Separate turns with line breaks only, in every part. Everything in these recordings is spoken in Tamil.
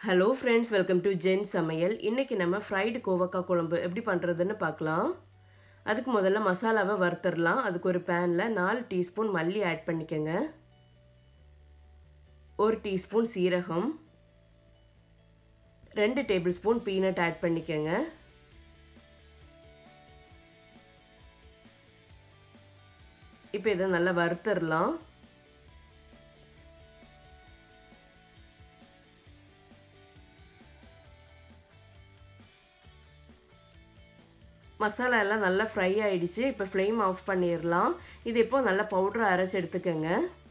hello friends welcome to Jen சமையல் இன்றைக்கி நம்ம ஃப்ரைடு கோவக்காய் குழம்பு எப்படி பண்ணுறதுன்னு பார்க்கலாம் அதுக்கு முதல்ல மசாலாவை வறுத்துடலாம் அதுக்கு ஒரு பேனில் நாலு டீஸ்பூன் மல்லி ஆட் பண்ணிக்கோங்க ஒரு டீஸ்பூன் சீரகம் ரெண்டு டேபிள் ஸ்பூன் பீனட் ஆட் பண்ணிக்கோங்க இப்போ இதை நல்லா வறுத்துடலாம் மசாலா எல்லாம் நல்லா ஃப்ரை ஆகிடுச்சு இப்போ ஃப்ளேம் ஆஃப் பண்ணிடலாம் இது இப்போ நல்லா பவுட்ரு அரைச்சி எடுத்துக்கோங்க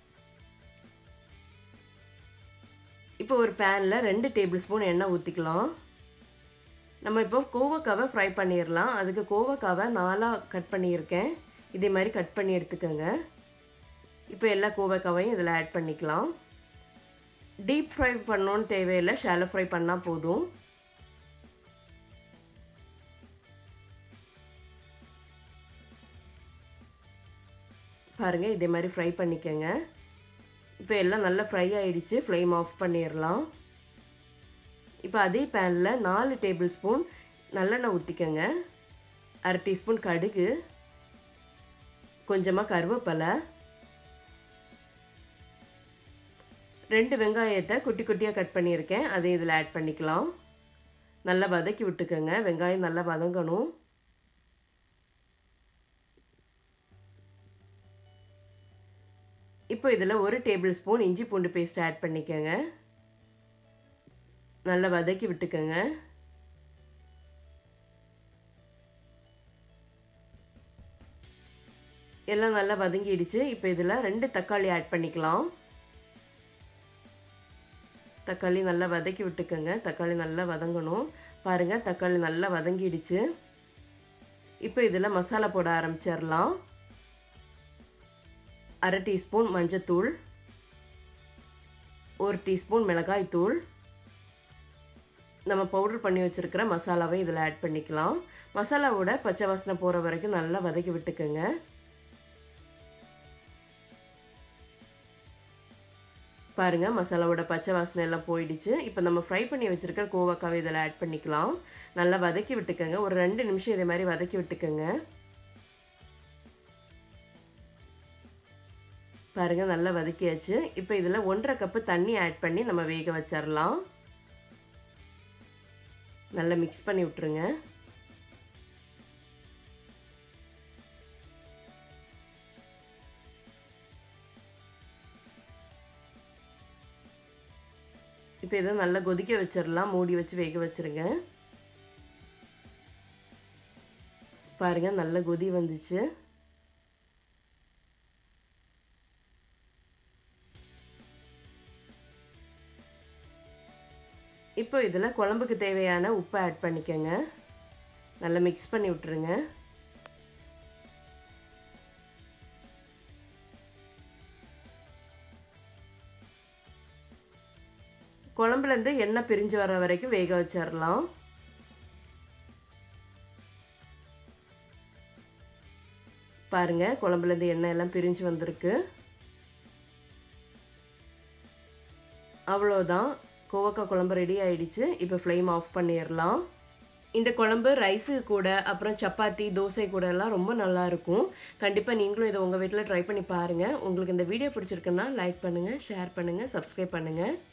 இப்போ ஒரு பேனில் ரெண்டு டேபிள் ஸ்பூன் எண்ணெய் ஊற்றிக்கலாம் நம்ம இப்போ கோவக்காவை ஃப்ரை பண்ணிடலாம் அதுக்கு கோவக்காவை நாலாக கட் பண்ணியிருக்கேன் இதே மாதிரி கட் பண்ணி எடுத்துக்கோங்க இப்போ எல்லா கோவக்காவையும் இதில் ஆட் பண்ணிக்கலாம் டீப் ஃப்ரை பண்ணோன்னு தேவையில்லை ஷாலோ ஃப்ரை பண்ணால் போதும் பாருங்கள் இதே மாதிரி ஃப்ரை பண்ணிக்கோங்க இப்போ எல்லாம் நல்லா ஃப்ரை ஆகிடுச்சு ஃப்ளேம் ஆஃப் பண்ணிடலாம் இப்போ அதே பேனில் நாலு டேபிள் ஸ்பூன் நல்லெண்ணெய் ஊற்றிக்கோங்க அரை டீஸ்பூன் கடுகு கொஞ்சமாக கருவேப்பிலை ரெண்டு வெங்காயத்தை குட்டி குட்டியாக கட் பண்ணியிருக்கேன் அதை இதில் ஆட் பண்ணிக்கலாம் நல்லா வதக்கி விட்டுக்கோங்க வெங்காயம் நல்லா வதங்கணும் இப்போ இதில் ஒரு டேபிள் ஸ்பூன் இஞ்சி பூண்டு பேஸ்ட் ஆட் பண்ணிக்கோங்க நல்லா வதக்கி விட்டுக்கோங்க எல்லாம் நல்லா வதங்கிடுச்சு இப்போ இதில் ரெண்டு தக்காளி ஆட் பண்ணிக்கலாம் தக்காளி நல்லா வதக்கி விட்டுக்கோங்க தக்காளி நல்லா வதங்கணும் பாருங்கள் தக்காளி நல்லா வதங்கிடுச்சு இப்போ இதில் மசாலா போட ஆரம்பிச்சிடலாம் அரை டீஸ்பூன் மஞ்சத்தூள் ஒரு டீஸ்பூன் மிளகாய் தூள் நம்ம பவுடர் பண்ணி வச்சுருக்கிற மசாலாவை இதில் ஆட் பண்ணிக்கலாம் மசாலாவோட பச்சை வாசனை போகிற வரைக்கும் நல்லா வதக்கி விட்டுக்கோங்க பாருங்கள் மசாலாவோட பச்சை வாசனை எல்லாம் போயிடுச்சு இப்போ நம்ம ஃப்ரை பண்ணி வச்சுருக்கிற கோவக்காவை இதில் ஆட் பண்ணிக்கலாம் நல்லா வதக்கி விட்டுக்கோங்க ஒரு ரெண்டு நிமிஷம் இதே மாதிரி வதக்கி விட்டுக்கோங்க பாருங்கள் நல்லா வதக்கியாச்சு இப்போ இதில் ஒன்றரை கப்பு தண்ணி ஆட் பண்ணி நம்ம வேக வச்சிடலாம் நல்லா மிக்ஸ் பண்ணி விட்ருங்க இப்போ இதை நல்லா கொதிக்க வச்சிடலாம் மூடி வச்சு வேக வச்சுருங்க பாருங்கள் நல்லா கொதி வந்துச்சு இப்போ இதில் குழம்புக்கு தேவையான உப்பை ஆட் பண்ணிக்கோங்க நல்லா மிக்ஸ் பண்ணி விட்ருங்க குழம்புலேருந்து எண்ணெய் பிரிஞ்சு வர வரைக்கும் வேக வச்சிடலாம் பாருங்கள் குழம்புலேருந்து எண்ணெய் எல்லாம் பிரிஞ்சு வந்திருக்கு அவ்வளோதான் கோவக்காய் குழம்பு ரெடி ஆயிடுச்சு இப்போ ஃப்ளேம் ஆஃப் பண்ணிடலாம் இந்த குழம்பு ரைஸு கூட அப்புறம் சப்பாத்தி தோசை கூட எல்லாம் ரொம்ப நல்லா இருக்கும் கண்டிப்பாக நீங்களும் இதை உங்கள் வீட்டில் ட்ரை பண்ணி பாருங்கள் உங்களுக்கு இந்த வீடியோ பிடிச்சிருக்குன்னா லைக் பண்ணுங்கள் ஷேர் பண்ணுங்கள் சப்ஸ்கிரைப் பண்ணுங்கள்